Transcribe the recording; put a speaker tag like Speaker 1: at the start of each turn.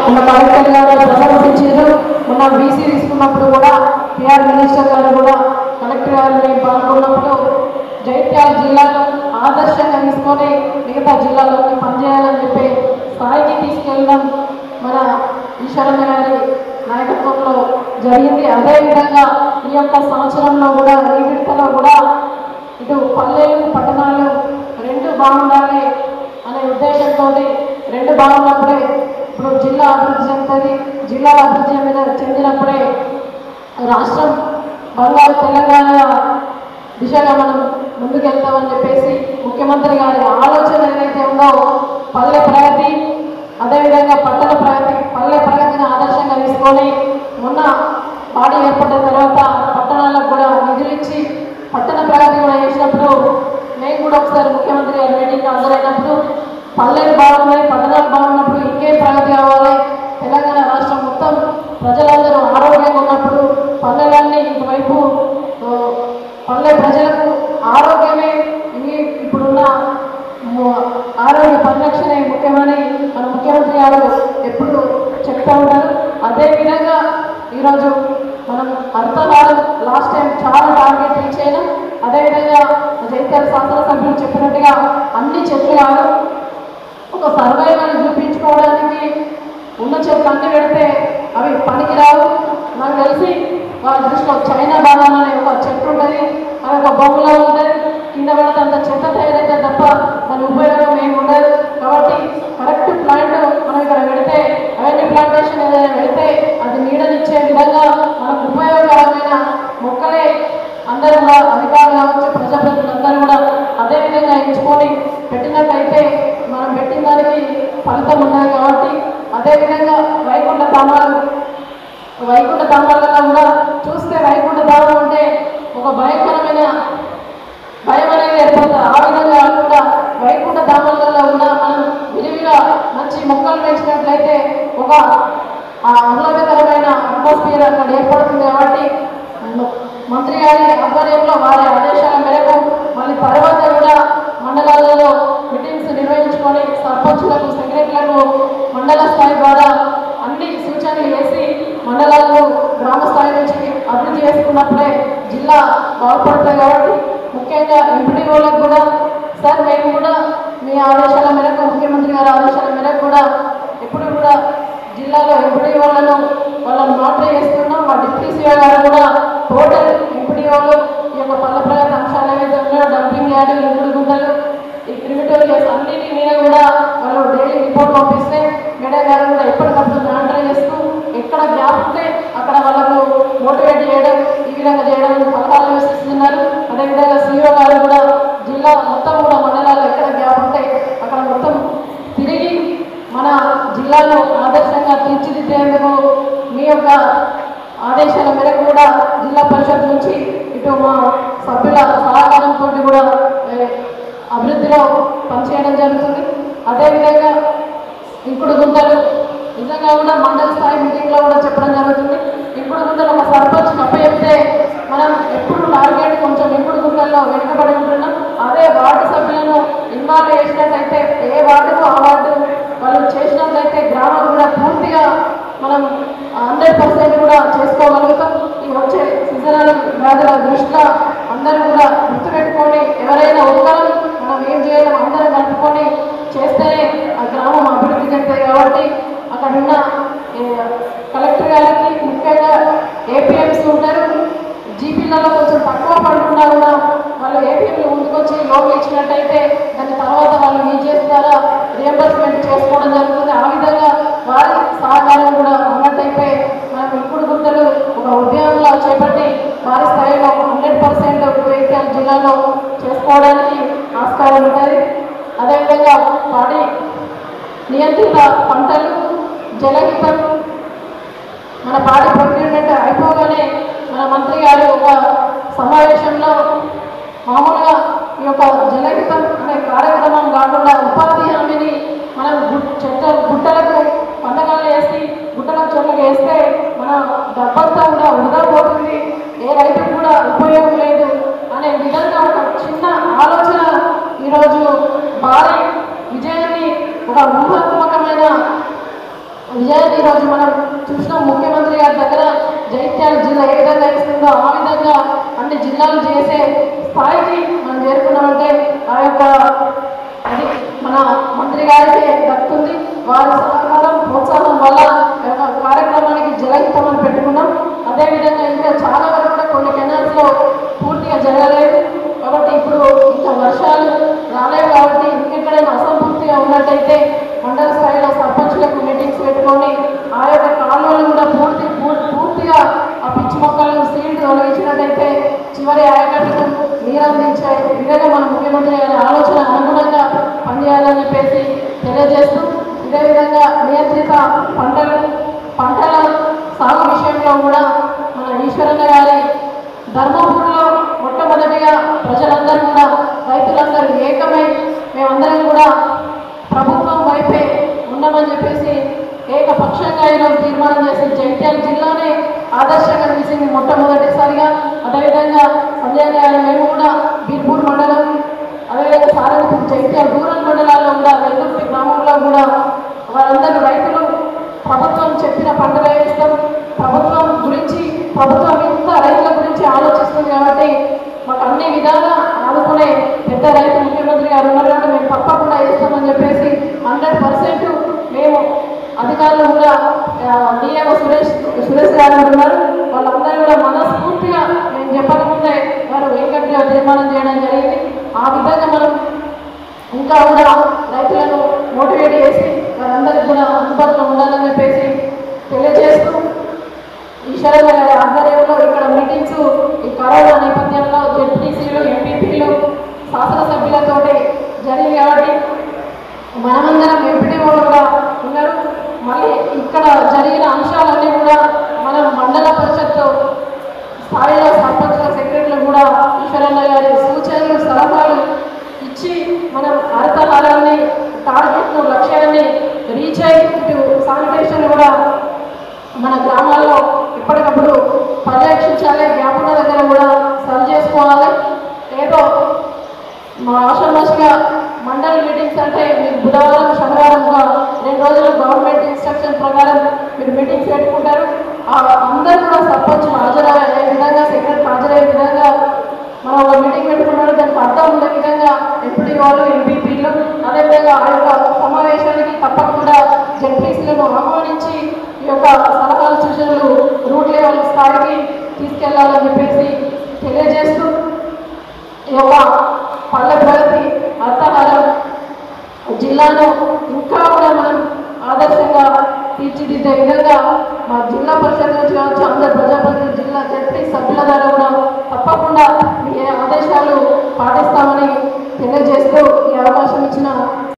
Speaker 1: మొన్న కలెక్టర్ గారు ప్రశంసించారు మొన్న బీసీ తీసుకున్నప్పుడు కూడా పిఆర్ మినిస్టర్ గారు కూడా కలెక్టర్ గారు మేము పాల్గొన్నప్పుడు జైత్యాల జిల్లాను ఆదర్శంగా తీసుకొని మిగతా జిల్లాలోకి పనిచేయాలని చెప్పి స్థాయికి తీసుకెళ్ళడం మన ఈశ్వరన్న గారి నాయకత్వంలో జరిగింది అదేవిధంగా ఈ యొక్క సంవత్సరంలో కూడా ఈ విడతలో కూడా ఇటు పల్లెలు పట్టణాలు రెండు బాగుండాలి అనే ఉద్దేశంతో రెండు బాగున్నప్పుడే ఇప్పుడు జిల్లా అభివృద్ధి చెందుతుంది జిల్లాల అభివృద్ధి చెందిన చెందినప్పుడే రాష్ట్రం బంగారు తెలంగాణ దిశగా మనం ముందుకెళ్తామని చెప్పేసి ముఖ్యమంత్రి గారి ఆలోచన ఏదైతే ఉందో పల్లె ప్రగతి అదేవిధంగా పట్టణ ప్రగతి పల్లె ప్రగతిని ఆదర్శంగా తీసుకొని మొన్న పాడి ఏర్పడిన తర్వాత పట్టణాలకు కూడా నిధులు ఇచ్చి పట్టణ ప్రగతి కూడా చేసినప్పుడు మేము కూడా ఒకసారి ముఖ్యమంత్రి గారి మీటింగ్ హాజరైనప్పుడు పల్లెలు బాగున్నాయి పట్టణాలు బాగున్నప్పుడు ఇంకేం ప్రగతి కావాలి తెలంగాణ రాష్ట్రం మొత్తం ప్రజలందరూ ఆరోగ్యంగా ఉన్నప్పుడు పల్లెలన్నీ ఇటువైపు ఆ, పల్లె ప్రజలకు ఆరోగ్యమే ఈ ఇప్పుడున్న ము- ఆరోగ్య పరిరక్షణ ముఖ్యమని మన ముఖ్యమంత్రి గారు ఎప్పుడు చెప్తూ ఉంటారు అదేవిధంగా ఈరోజు మనం అర్థవారం లాస్ట్ టైం చాలా టార్గెట్ రీచ్ అయినాం అదేవిధంగా జైత్యాల శాసనసభ్యులు చెప్పినట్టుగా అన్ని చెట్లు కాదు ఒక సర్వైవల్ చూపించుకోవడానికి ఉన్న చెట్లు అన్ని పెడితే అవి పనికిరావు నాకు తెలిసి వాళ్ళ దృష్టిలో చైనా బాదాం అనే ఒక చెట్టు ఉంటుంది అది ఒక బొమ్మలో ఉంటుంది కింద పడితే అంత చెత్త తయారైతే తప్ప దాని ఉపయోగం ఏమి ఉండదు కాబట్టి కరెక్ట్ ప్లాంట్ మనం ఇక్కడ పెడితే అవన్నీ ప్లాంటేషన్ ఏదైనా పెడితే అది నీడనిచ్చే విధంగా మనకు ఉపయోగకరమైన మొక్కలే అందరూ కూడా అధికారులు కావచ్చు ప్రజాప్రతినిధులందరూ కూడా అదే విధంగా ఎంచుకొని పెట్టినట్టయితే మనం పెట్టిన దానికి ఫలితం ఉన్నది కాబట్టి అదేవిధంగా వైకుంఠ ధామాలు వైకుంఠ ధామాలలో కూడా చూస్తే వైకుంఠ ధామం అంటే ఒక భయంకరమైన భయం అనేది ఏర్పడుతుంది ఆ విధంగా కాకుండా వైకుంఠ ధామాలలో ఉన్న మనం విరివిగా మంచి మొక్కలు పెంచినట్లయితే ఒక ఆ ఆహ్లాదకరమైన అట్మాస్ఫియర్ అక్కడ ఏర్పడుతుంది కాబట్టి మ- మంత్రి గారి ఆధ్వర్యంలో వారి ఆదేశాల మేరకు మళ్ళీ తర్వాత కూడా మండలాలలో మీటింగ్స్ నిర్వహించుకొని సర్పంచులకు సెక్రటరీలకు మండల స్థాయి ద్వారా అన్ని సూచనలు వేసి మండలాలను గ్రామ స్థాయి నుంచి అభివృద్ధి చేసుకున్నప్పుడే జిల్లా బాగుపడుతుంది కాబట్టి ముఖ్యంగా ఎంపీడీఓలకు కూడా సార్ మేము కూడా మీ ఆదేశాల మేరకు ముఖ్యమంత్రి గారి ఆదేశాల మేరకు కూడా ఎప్పుడు కూడా జిల్లాలో ఎంపీడీఓలను వాళ్ళని మాటలు చేస్తున్నాం మా డిప్యూటీ సీఓ గారు కూడా టోటల్ ఎంపీడీఓలు ఈ యొక్క పల్లె ప్రగతి అంశాలు ఏవైతే ఉన్నాయో డంపింగ్ యార్డు ఇంకుడు గుంటలు ఈ క్రిమిటల్ కేసు అన్నిటి మీద కూడా వాళ్ళు డైలీ రిపోర్ట్ పంపిస్తే మేడం గారు కూడా ఎప్పటికప్పుడు మానిటర్ చేస్తూ ఎక్కడ గ్యాప్ ఉంటే అక్కడ వాళ్ళకు మోటివేట్ చేయడం ఈ విధంగా చేయడం పథకాలు వివరిస్తున్నారు అదేవిధంగా సీఓ గారు కూడా జిల్లా మొత్తం కూడా మండలాల్లో ఎక్కడ గ్యాప్ ఉంటే అక్కడ మొత్తం తిరిగి మన జిల్లాను ఆదర్శంగా తీర్చిదిద్దేందుకు మీ యొక్క ఆదేశాల మేరకు కూడా జిల్లా పరిషత్ నుంచి ఇటు మా సభ్యుల సహకారంతో కూడా ఏ, అభివృద్ధిలో పనిచేయడం జరుగుతుంది అదేవిధంగా ఇంకుడు గుంతలు నిజంగా కూడా మండల స్థాయి మీటింగ్లో కూడా చెప్పడం జరుగుతుంది ఇంకుడు గుంతలు ఒక సర్పంచ్ అప్పచెప్తే మనం ఎప్పుడు టార్గెట్ కొంచెం ఇంకుడు గుంతల్లో వెనుకబడి ఉంటున్నాం అదే వార్డు సభ్యులను ఇన్వాల్వ్ చేసినట్టయితే ఏ వార్డుకు ఆ వార్డు వాళ్ళు చేసినట్లయితే గ్రామం కూడా పూర్తిగా మనం హండ్రెడ్ పర్సెంట్ కూడా చేసుకోగలుగుతాం ఈ వచ్చే సీజనల్ వ్యాధుల దృష్ట్యా అందరూ కూడా గుర్తుపెట్టుకొని ఎవరైనా ఒక్కరం మనం ఏం చేయడం అందరం కలుపుకొని చేస్తేనే ఆ గ్రామం అభివృద్ధి చెందుతుంది కాబట్టి అక్కడ ఉన్న ఏ, కలెక్టర్ గారికి ముఖ్యంగా ఏపీఎంసీ ఉంటారు జీపీలలో కొంచెం తక్కువ పడుతున్నా కూడా వాళ్ళు ఏపీఎంలు ముందుకొచ్చి లోన్ ఇచ్చినట్టయితే దాని తర్వాత వాళ్ళు మీ చేస్తారా రియంబర్స్మెంట్ చేసుకోవడం జరుగుతుంది ఆ విధంగా వారి సహకారం కూడా ఉన్నట్టయితే మనం ఇప్పుడు గుర్తలు ఒక ఉద్యమంలో చేపట్టి వారి స్థాయిలో హండ్రెడ్ పర్సెంట్ జగిత్యాల జిల్లాలో చేసుకోవడానికి ఆస్కారం ఉంటుంది అదేవిధంగా పాడి నియంత్రిత పంటలు జలహితం మన పాడి ప్రొక్యూర్మెంట్ అయిపోగానే మన మంత్రి గారు ఒక సమావేశంలో మామూలుగా ఈ యొక్క జలహితం అనే కార్యక్రమం కాకుండా ఉపాధి హామీని మనం గు- చెట్ల గుట్టలకు పండగలు వేసి గుట్టలకు చెట్లకు వేస్తే మన డబ్బంతా కూడా వృధా పోతుంది ఏ రైతుకు కూడా ఉపయోగం లేదు అనే విధంగా ఒక చిన్న ఆలోచన ఈరోజు భారీ విజయాన్ని ఒక ఊహాత్మకమైన విజయాన్ని ఈరోజు మనం చూసినాం ముఖ్యమంత్రి గారి దగ్గర జైత్యాల జిల్లా ఏ విధంగా ఇస్తుందో ఆ విధంగా అన్ని జిల్లాలు చేసే స్థాయికి మనం చేరుకున్నామంటే ఆ యొక్క అది మన మంత్రి గారికి దక్కుతుంది వారి సహకారం ప్రోత్సాహం వల్ల ఈ యొక్క కార్యక్రమానికి జలహితమని పెట్టుకున్నాం అదేవిధంగా ఇంకా చాలా వరకు కూడా కొన్ని కెనాల్స్లో పూర్తిగా జరగలేదు కాబట్టి ఇప్పుడు ఇంకా వర్షాలు రాలేవు కాబట్టి ఇంకెక్కడైనా అసంపూర్తిగా ఉన్నట్టయితే మండల స్థాయిలో సర్పంచ్లకు మీటింగ్స్ పెట్టుకొని ఆ యొక్క కాలువలు కూడా పూర్తి పూర్- పూర్తిగా ఆ పిచ్చి మొక్కలను సీల్డ్ తొలగించినట్టయితే చివరి ఆయకట్టుకు నీరు అందించే విధంగా మన ముఖ్యమంత్రి గారి ఆలోచన అనుగుణంగా పనిచేయాలని చెప్పేసి తెలియజేస్తూ ఇదే విధంగా నియంత్రిత పంటలు పంటల సాగు విషయంలో కూడా మన ఈశ్వరన్న గారి ధర్మపురిలో మొట్టమొదటిగా ప్రజలందరూ కూడా రైతులందరూ ఏకమై మేమందరం కూడా ప్రభుత్వం వైపే ఉన్నామని చెప్పేసి ఏకపక్షంగా ఈరోజు తీర్మానం చేసి జైత్యాల జిల్లానే ఆదర్శంగా నిలిచింది మొట్టమొదటిసారిగా అదేవిధంగా సంజయ్ గారు మేము కూడా బీర్పూర్ మండలం అదేవిధంగా సారంగపూర్ జైత్యాల రూరల్ మండలాల్లో కూడా వెల్లుర్తి గ్రామంలో కూడా వారందరూ రైతులు ప్రభుత్వం చెప్పిన పంటలు వేస్తాం ప్రభుత్వం గురించి ప్రభుత్వం ఇంత రైతుల గురించి ఆలోచిస్తుంది కాబట్టి మాకు అన్ని విధాలా ఆదుకునే పెద్ద రైతు ముఖ్యమంత్రి గారు ఉన్నారు కాబట్టి మేము తప్పకుండా వేస్తామని చెప్పేసి హండ్రెడ్ పర్సెంట్ మేము అధికారులు కూడా డిఏఓ సురేష్ సురేష్ గారు ఉన్నారు వాళ్ళందరూ కూడా మనస్ఫూర్తిగా మేము చెప్పకముందే వారు వెంకట్గా తీర్మానం చేయడం జరిగింది ఆ విధంగా మనం ఇంకా కూడా రైతులను మోటివేట్ చేసి వారందరికీ కూడా అందుబాటులో ఉండాలని చెప్పేసి తెలియజేస్తూ ఈశ్వరన్న గారి ఆధ్వర్యంలో ఇక్కడ మీటింగ్స్ ఈ కరోనా నేపథ్యంలో జెడ్పీసీలు ఎంపీపీలు శాసనసభ్యులతో జరిగింది కాబట్టి మనమందరం ఎంపీడీఓ కూడా ఉన్నారు మళ్ళీ ఇక్కడ జరిగిన అంశాలన్నీ కూడా మనం మండల పరిషత్ స్థాయిలో సర్పంచ్ల సెక్రటరీలు కూడా ఈశ్వరన్న గారి సూచనలు సలహాలు ఇచ్చి మనం హరితహారాన్ని టార్గెట్ను లక్ష్యాన్ని రీచ్ అయ్యి ఇటు శానిటేషన్ కూడా మన గ్రామాల్లో ఎప్పటికప్పుడు పర్యవేక్షించాలి గ్యాప్ ఉన్న దగ్గర కూడా సరి చేసుకోవాలి ఏదో మా ఆషామాషిగా మండల్ మీటింగ్స్ అంటే మీరు బుధవారం శనివారం ఒక రెండు రోజులు గవర్నమెంట్ ఇన్స్ట్రక్షన్ ప్రకారం మీరు మీటింగ్స్ పెట్టుకుంటారు ఆ అందరూ కూడా సర్పంచ్ హాజరయ్యే విధంగా సెక్రటరీ హాజరయ్యే విధంగా మనం ఒక మీటింగ్ పెట్టుకున్నాడు దానికి అర్థం ఉండే విధంగా ఎంపీ వాళ్ళు ఎంపీపీలు అదేవిధంగా ఆ యొక్క సమావేశానికి తప్పకుండా జడ్పీసీలను ఆహ్వానించి ఈ యొక్క సలహాలు సూచనలు రూట్ లెవెల్ స్థాయికి తీసుకెళ్లాలని చెప్పేసి తెలియజేస్తూ ఈ యొక్క పల్లె ప్రగతి అర్థహారం జిల్లాను ఇంకా కూడా మనం ఆదర్శంగా తీర్చిదిద్దే విధంగా మా జిల్లా పరిషత్ నుంచి కావచ్చు అందరు ప్రజాప్రతినిధులు జిల్లా జడ్పీ సభ్యుల ద్వారా కూడా తప్పకుండా మీ ఆదేశాలు పాటిస్తామని తెలియజేస్తూ ఈ అవకాశం ఇచ్చిన